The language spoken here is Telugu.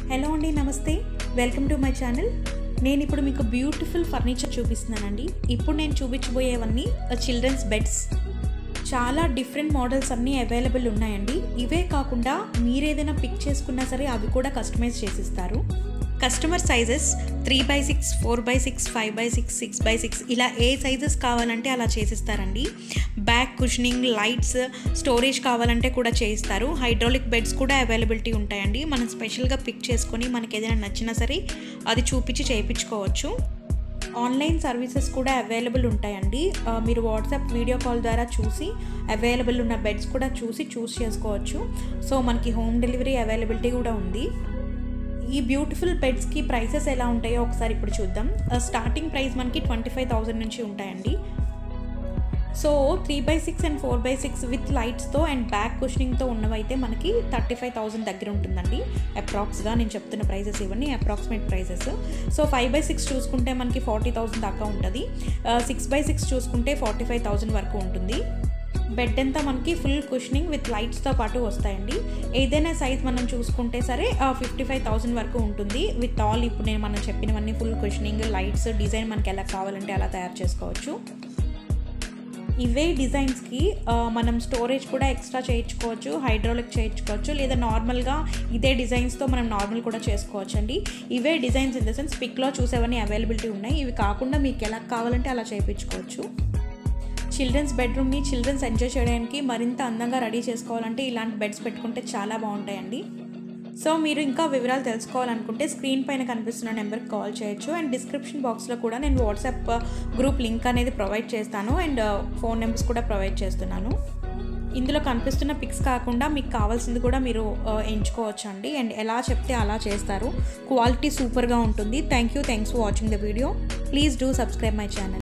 హలో అండి నమస్తే వెల్కమ్ టు మై ఛానల్ నేను ఇప్పుడు మీకు బ్యూటిఫుల్ ఫర్నిచర్ చూపిస్తున్నానండి ఇప్పుడు నేను చూపించబోయేవన్నీ చిల్డ్రన్స్ బెడ్స్ చాలా డిఫరెంట్ మోడల్స్ అన్నీ అవైలబుల్ ఉన్నాయండి ఇవే కాకుండా మీరు ఏదైనా పిక్ చేసుకున్నా సరే అవి కూడా కస్టమైజ్ చేసిస్తారు customer sizes three by six four by six five by six six by six ఇలా ఏ సైజెస్ కావాలంటే అలా చేసిస్తారండి బ్యాక్ కుషనింగ్ లైట్స్ స్టోరేజ్ కావాలంటే కూడా చేయిస్తారు హైడ్రాలిక్ బెడ్స్ కూడా అవైలబిలిటీ ఉంటాయండి మనం స్పెషల్గా పిక్ చేసుకొని మనకి ఏదైనా నచ్చినా సరే అది చూపించి చేయించుకోవచ్చు ఆన్లైన్ సర్వీసెస్ కూడా అవైలబుల్ ఉంటాయండి ఆ, మీరు వాట్సాప్ వీడియో కాల్ ద్వారా చూసి అవైలబుల్ ఉన్న బెడ్స్ కూడా చూసి చూస్ చేసుకోవచ్చు సో మనకి హోమ్ డెలివరీ అవైలబిలిటీ కూడా ఉంది ఈ బ్యూటిఫుల్ బెడ్స్కి ప్రైసెస్ ఎలా ఉంటాయో ఒకసారి ఇప్పుడు చూద్దాం ఆ, స్టార్టింగ్ ప్రైస్ మనకి ట్వంటీ ఫైవ్ థౌజండ్ నుంచి ఉంటాయండి so three by six and four by six with లైట్స్తో అండ్ బ్యాక్ కుషనింగ్తో ఉన్నవైతే మనకి థర్టీ ఫైవ్ థౌసండ్ దగ్గర ఉంటుందండి అప్రాక్స్గా నేను చెప్తున్న ప్రైజెస్ ఇవన్నీ approximate prices so five by six చూసుకుంటే మనకి ఫార్టీ థౌసండ్ దాకా ఉంటుంది సిక్స్ బై సిక్స్ చూసుకుంటే ఫార్టీ ఫైవ్ థౌసండ్ వరకు ఉంటుంది బెడ్ అంతా మనకి ఫుల్ కుషనింగ్ విత్ లైట్స్తో పాటు వస్తాయండి ఏదైనా సైజ్ మనం చూసుకుంటే సరే ఫిఫ్టీ ఫైవ్ థౌసండ్ వరకు ఉంటుంది విత్ ఆల్ ఇప్పుడు నేను మనం చెప్పినవన్నీ ఫుల్ కుషనింగ్ లైట్స్ డిజైన్ మనకి ఎలా కావాలంటే అలా తయారు చేసుకోవచ్చు ఇవే డిజైన్స్కి ఆ, మనం స్టోరేజ్ కూడా ఎక్స్ట్రా చేయించుకోవచ్చు హైడ్రాలిక్ చేయించుకోవచ్చు లేదా నార్మల్గా ఇదే డిజైన్స్తో మనం నార్మల్ కూడా చేసుకోవచ్చు అండి ఇవే డిజైన్స్ ఇన్ ద సెన్స్ పిక్లో చూసేవన్నీ అవైలబిలిటీ ఉన్నాయి ఇవి కాకుండా మీకు ఎలా కావాలంటే అలా చేయించుకోవచ్చు చిల్డ్రన్స్ బెడ్రూమ్ని చిల్డ్రన్స్ ఎంజాయ్ చేయడానికి మరింత అందంగా రెడీ చేసుకోవాలంటే ఇలాంటి బెడ్స్ పెట్టుకుంటే చాలా బాగుంటాయండి సో మీరు ఇంకా వివరాలు తెలుసుకోవాలనుకుంటే స్క్రీన్ పైన కనిపిస్తున్న నెంబర్కి కాల్ చేయొచ్చు అండ్ డిస్క్రిప్షన్ బాక్స్లో కూడా నేను వాట్సాప్ గ్రూప్ లింక్ అనేది ప్రొవైడ్ చేస్తాను అండ్ ఫోన్ నెంబర్స్ కూడా ప్రొవైడ్ చేస్తున్నాను ఇందులో కనిపిస్తున్న పిక్స్ కాకుండా మీకు కావాల్సింది కూడా మీరు ఆ, ఎంచుకోవచ్చు అండి అండ్ ఎలా చెప్తే అలా చేస్తారు క్వాలిటీ సూపర్గా ఉంటుంది thank you thanks for watching the video please do subscribe my channel